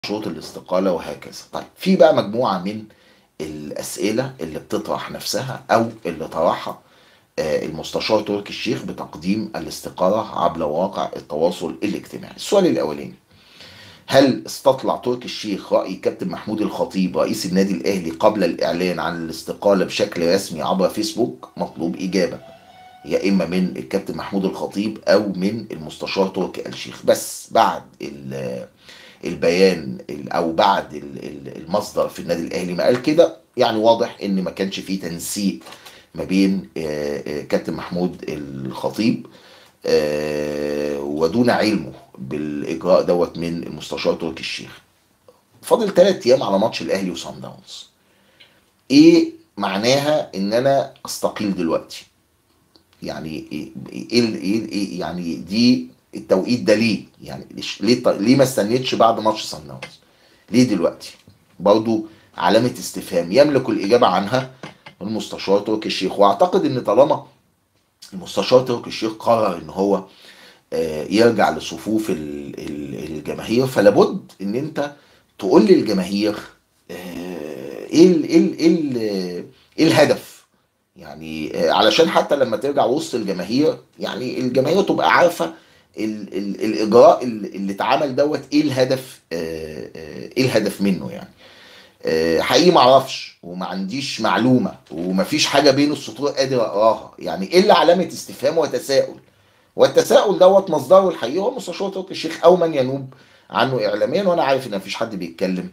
شروط الاستقالة وهكذا طيب في بقى مجموعة من الأسئلة اللي بتطرح نفسها أو اللي طرحها آه، المستشار تركي الشيخ بتقديم الاستقالة عبر مواقع التواصل الاجتماعي السؤال الأولاني هل استطلع تركي الشيخ رأي كابتن محمود الخطيب رئيس النادي الأهلي قبل الإعلان عن الاستقالة بشكل رسمي عبر فيسبوك مطلوب إجابة يا إما من الكابتن محمود الخطيب أو من المستشار تركي الشيخ بس بعد ال- البيان ال- او بعد ال- ال- المصدر في النادي الاهلي ما قال كده يعني واضح ان ما كانش فيه تنسيق ما بين آه، آه، كابتن محمود الخطيب آه، ودون علمه بالاجراء دوت من المستشار تركي الشيخ فاضل ثلاث ايام على ماتش الاهلي وصن داونز ايه معناها ان انا استقيل دلوقتي يعني ايه ايه ايه إيه يعني دي التوقيت ده ليه يعني ليش- ليه ط- ليه ما استنيتش بعد ماتش صن داونز ليه دلوقتي برضو علامة استفهام يملك الإجابة عنها المستشار تركي الشيخ واعتقد ان طالما المستشار تركي الشيخ قرر ان هو آه، يرجع لصفوف ال- ال- الجماهير فلابد ان انت تقول للجماهير آه، ايه ال ايه ال ايه ال ايه الهدف يعني آه، علشان حتى لما ترجع وسط الجماهير يعني الجماهير تبقى عارفه ال ال الاجراء اللي اللي اتعمل دوت ايه الهدف آه، آه، ايه الهدف منه يعني آه، حقيقي ما اعرفش وما عنديش معلومه ومفيش حاجه بين السطور قادر اقراها يعني الا علامه استفهام وتساؤل والتساؤل دوت مصدره الحقيقي هو مستشار تركي الشيخ او من ينوب عنه اعلاميا وانا عارف ان مفيش حد بيتكلم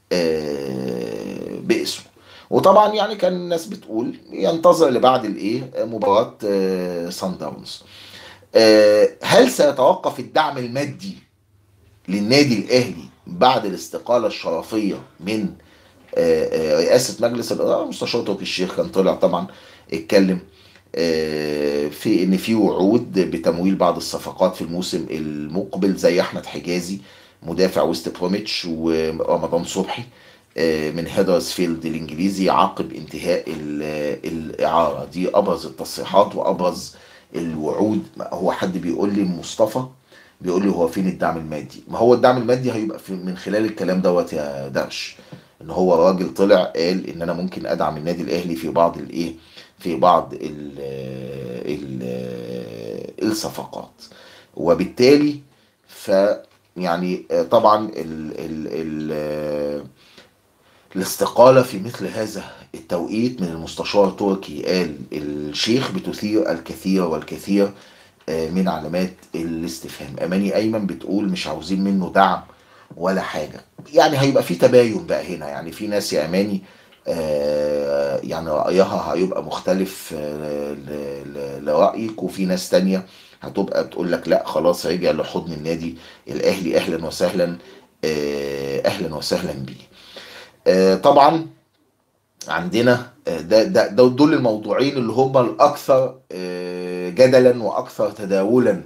آه، باسمه وطبعا يعني كان الناس بتقول ينتظر لبعد الايه مباراه آه، صن داونز آه، هل سيتوقف الدعم المادي للنادي الاهلي بعد الاستقاله الشرفيه من آه، آه، رئاسه مجلس الاداره مستشار تركي الشيخ كان طلع طبعا اتكلم آه، في ان في وعود بتمويل بعض الصفقات في الموسم المقبل زي احمد حجازي مدافع ويست بروميتش ورمضان صبحي آه، من هيدرسفيلد الانجليزي عقب انتهاء ال- الاعاره دي ابرز التصريحات وابرز الوعود هو حد بيقول لي مصطفى بيقول لي هو فين الدعم المادي ما هو الدعم المادي هيبقى في من خلال الكلام دوت يا درش ان هو راجل طلع قال ان انا ممكن ادعم النادي الاهلي في بعض الايه في بعض ال ال الصفقات وبالتالي ف يعني طبعا ال ال ال الاستقالة في مثل هذا التوقيت من المستشار تركي قال الشيخ بتثير الكثير والكثير آه، من علامات الاستفهام أماني أيمن بتقول مش عاوزين منه دعم ولا حاجة يعني هيبقى في تباين بقى هنا يعني في ناس يا أماني آه، يعني رأيها هيبقى مختلف آه، ل- ل- لرأيك وفي ناس تانية هتبقى بتقول لك لا خلاص رجع لحضن النادي الأهلي أهلا وسهلا آه، أهلا وسهلا بيه آه، طبعا عندنا آه، ده ده ده- دول الموضوعين اللي هم الاكثر آه، جدلا واكثر تداولا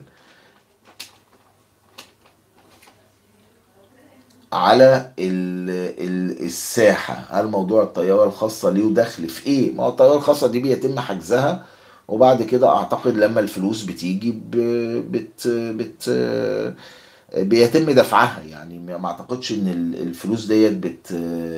على ال- ال- الساحه هل موضوع الطياره الخاصه ليه دخل في ايه ما هو الطياره الخاصه دي بيتم حجزها وبعد كده اعتقد لما الفلوس بتيجي ب- بت بت بيتم دفعها يعني ما اعتقدش ان ال- الفلوس ديت بت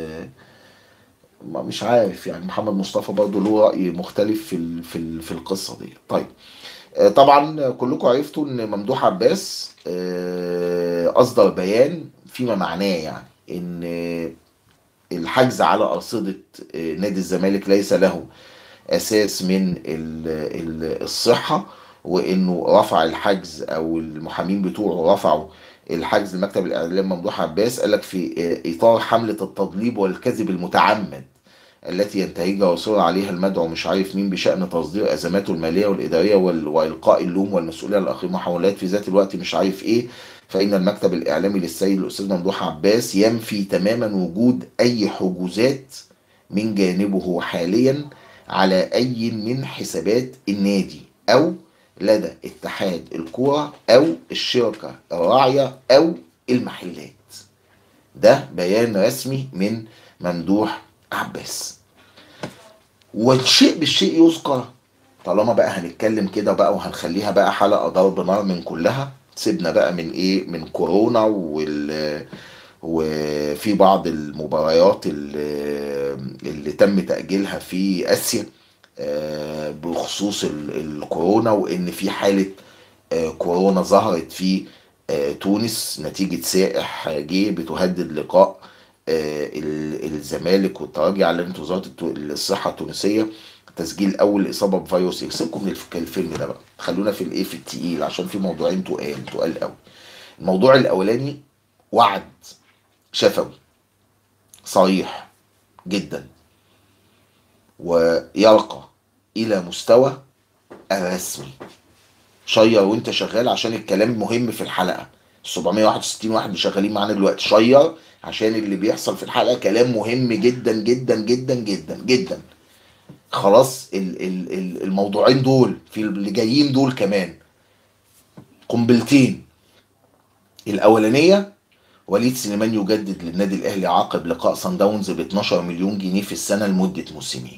ما مش عارف يعني محمد مصطفى برضه له رأي مختلف في ال- في ال- في القصة دي طيب آه، طبعا كلكم عرفتوا ان ممدوح عباس آه، اصدر بيان فيما معناه يعني ان الحجز على أرصدة آه، نادي الزمالك ليس له اساس من ال- ال- الصحه وانه رفع الحجز او المحامين بتوعه رفعوا الحجز لمكتب الاعلام ممدوح عباس قال لك في اطار حمله التضليل والكذب المتعمد التي ينتهجها ويصر عليها المدعو مش عارف مين بشان تصدير ازماته الماليه والاداريه وال- والقاء اللوم والمسؤوليه على الاخرين محاولات في ذات الوقت مش عارف ايه فان المكتب الاعلامي للسيد الاستاذ ممدوح عباس ينفي تماما وجود اي حجوزات من جانبه حاليا على اي من حسابات النادي او لدى اتحاد الكرة او الشركة الراعية او المحلات ده بيان رسمي من ممدوح عباس والشيء بالشيء يذكر طالما بقى هنتكلم كده بقى وهنخليها بقى حلقة ضرب نار من كلها سيبنا بقى من ايه من كورونا وال وفي بعض المباريات اللي, اللي تم تأجيلها في آسيا آه، بخصوص ال- الكورونا وإن في حالة آه، كورونا ظهرت في آه، تونس نتيجة سائح جه بتهدد لقاء آه، ال- الزمالك والترجي على وزارة التو- الصحة التونسية تسجيل أول إصابة بفيروس إكس سيبكم من الف- الفيلم ده بقى خلونا في الإيه في التقيل عشان في موضوعين تقال تقال قوي الموضوع الأولاني وعد شفوي صريح جدا ويرقى إلى مستوى الرسمي شير وانت شغال عشان الكلام مهم في الحلقه 761 واحد اللي شغالين معانا دلوقتي شير عشان اللي بيحصل في الحلقه كلام مهم جدا جدا جدا جدا جدا خلاص ال- ال- ال- الموضوعين دول في اللي جايين دول كمان قنبلتين الاولانيه وليد سليمان يجدد للنادي الاهلي عقب لقاء صن داونز ب 12 مليون جنيه في السنه لمده موسمين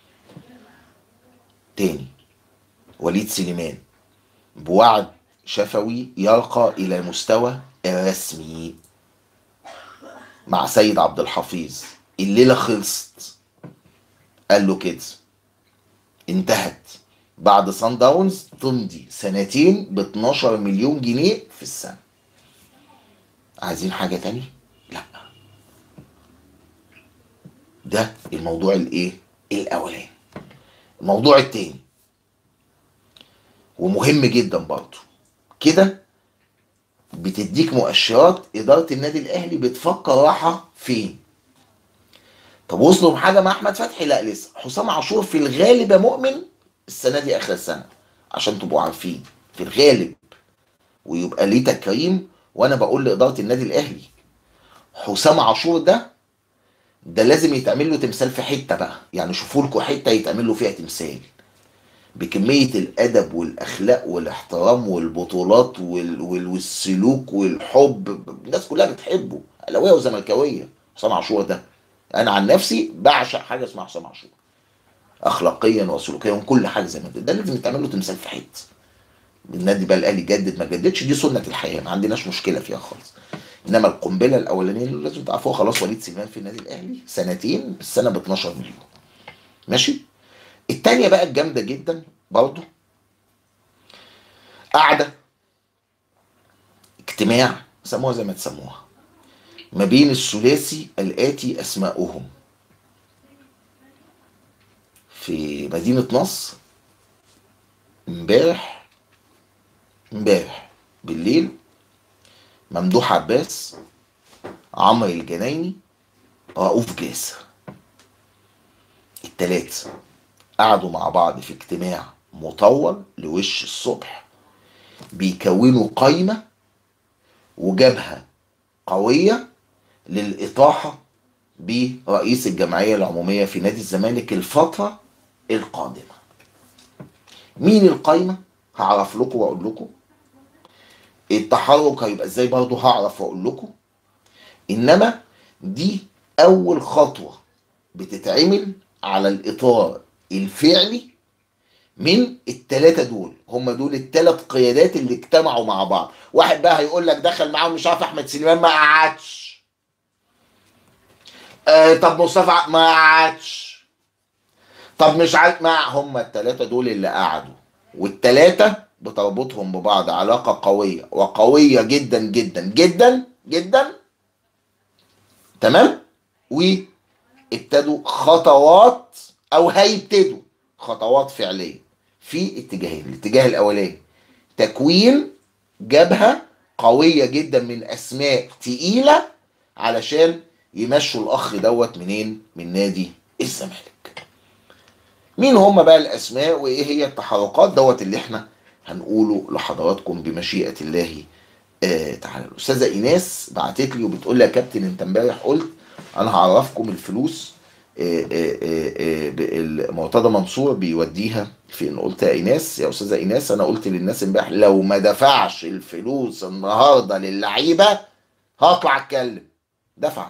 تاني وليد سليمان بوعد شفوي يرقى الى مستوى الرسمي مع سيد عبد الحفيظ الليله خلصت قال له كده انتهت بعد صن داونز تمضي سنتين ب 12 مليون جنيه في السنه عايزين حاجه تاني لا ده الموضوع الايه الاولاني الموضوع التاني ومهم جدا برضه كده بتديك مؤشرات اداره النادي الاهلي بتفكر راحه فين طب وصلوا بحاجه مع احمد فتحي لا لسه حسام عاشور في الغالب يا مؤمن السنه دي اخر السنه عشان تبقوا عارفين في الغالب ويبقى ليه تكريم وانا بقول لاداره النادي الاهلي حسام عاشور ده ده لازم يتعمل له تمثال في حته بقى يعني شوفوا لكم حته يتعمل له فيها تمثال بكمية الأدب والأخلاق والاحترام والبطولات وال... وال... والسلوك والحب الناس كلها بتحبه أهلاوية وزملكاوية حسام عاشور ده أنا عن نفسي بعشق حاجة اسمها حسام عاشور أخلاقيا وسلوكيا وكل حاجة زي ما ده ده لازم يتعمل له تمثال في حتة النادي بقى الأهلي جدد ما جددش دي سنة الحياة ما عندناش مشكلة فيها خالص إنما القنبلة الأولانية اللي لازم تعرفوها خلاص وليد سليمان في النادي الأهلي سنتين السنة ب 12 مليون ماشي التانية بقى الجامدة جدا برضو قاعدة اجتماع سموها زي ما تسموها ما بين الثلاثي الآتي أسماؤهم في مدينة نصر امبارح امبارح بالليل ممدوح عباس عمرو الجنايني رؤوف جاسر التلاتة قعدوا مع بعض في اجتماع مطول لوش الصبح بيكونوا قايمة وجبهة قوية للإطاحة برئيس الجمعية العمومية في نادي الزمالك الفترة القادمة مين القايمة؟ هعرف لكم وأقول لكم التحرك هيبقى ازاي برضه هعرف وأقول لكم إنما دي أول خطوة بتتعمل على الإطار الفعلي من التلاتة دول هم دول التلات قيادات اللي اجتمعوا مع بعض واحد بقى هيقول لك دخل معاهم مش عارف احمد سليمان ما قعدش آه طب مصطفى ع- ما قعدش طب مش عارف ما هم التلاتة دول اللي قعدوا والتلاتة بتربطهم ببعض علاقة قوية وقوية جدا جدا جدا جدا تمام وابتدوا خطوات او هيبتدوا خطوات فعليه في اتجاهين الاتجاه الاولاني تكوين جبهه قويه جدا من اسماء تقيله علشان يمشوا الاخ دوت منين من نادي الزمالك مين هم بقى الاسماء وايه هي التحركات دوت اللي احنا هنقوله لحضراتكم بمشيئه الله آه تعالى الاستاذه ايناس بعتت لي وبتقول لي يا كابتن انت امبارح قلت انا هعرفكم الفلوس آه، آه، آه، آه، ب- مرتضى منصور بيوديها فين قلت يا ايناس يا استاذه ايناس انا قلت للناس امبارح لو ما دفعش الفلوس النهارده للعيبه هطلع اتكلم دفع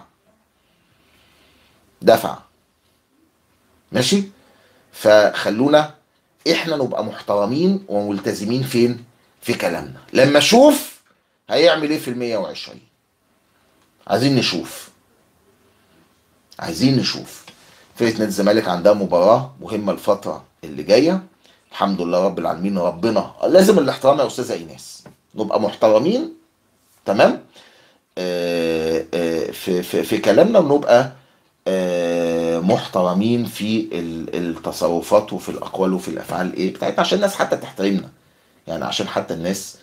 دفع ماشي فخلونا احنا نبقى محترمين وملتزمين فين في كلامنا لما اشوف هيعمل ايه في ال 120 عايزين نشوف عايزين نشوف فرقه نادي الزمالك عندها مباراه مهمه الفتره اللي جايه الحمد لله رب العالمين ربنا لازم الاحترام يا استاذه ايناس نبقى محترمين تمام آه، آه، في في في كلامنا ونبقى آه، محترمين في ال- التصرفات وفي الاقوال وفي الافعال ايه بتاعتنا عشان الناس حتى تحترمنا يعني عشان حتى الناس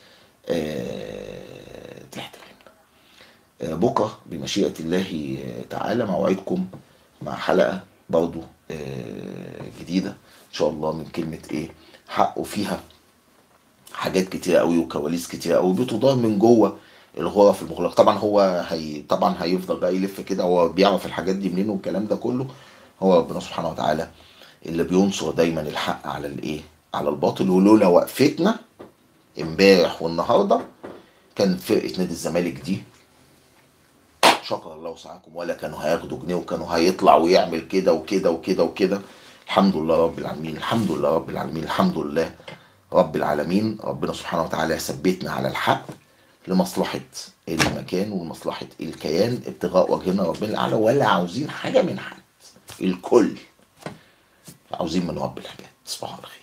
آه، تحترمنا آه، بكره بمشيئه الله تعالى موعدكم مع حلقه برضو آه، جديده ان شاء الله من كلمه ايه حقه فيها حاجات كتيرة قوي وكواليس كتيرة قوي بتدار من جوه الغرف المغلقة طبعا هو هي طبعا هيفضل بقى يلف كده هو بيعرف الحاجات دي منين والكلام ده كله هو ربنا سبحانه وتعالى اللي بينصر دايما الحق على الايه على الباطل ولولا وقفتنا امبارح والنهارده كان فرقة نادي الزمالك دي شكر الله وسعكم ولا كانوا هياخدوا جنيه وكانوا هيطلع ويعمل كده وكده وكده وكده الحمد لله رب العالمين الحمد لله رب العالمين الحمد لله رب العالمين ربنا سبحانه وتعالى يثبتنا على الحق لمصلحة المكان ومصلحة الكيان ابتغاء وجهنا ربنا الأعلى ولا عاوزين حاجة من حد الكل عاوزين من رب الحاجات تصبحوا على خير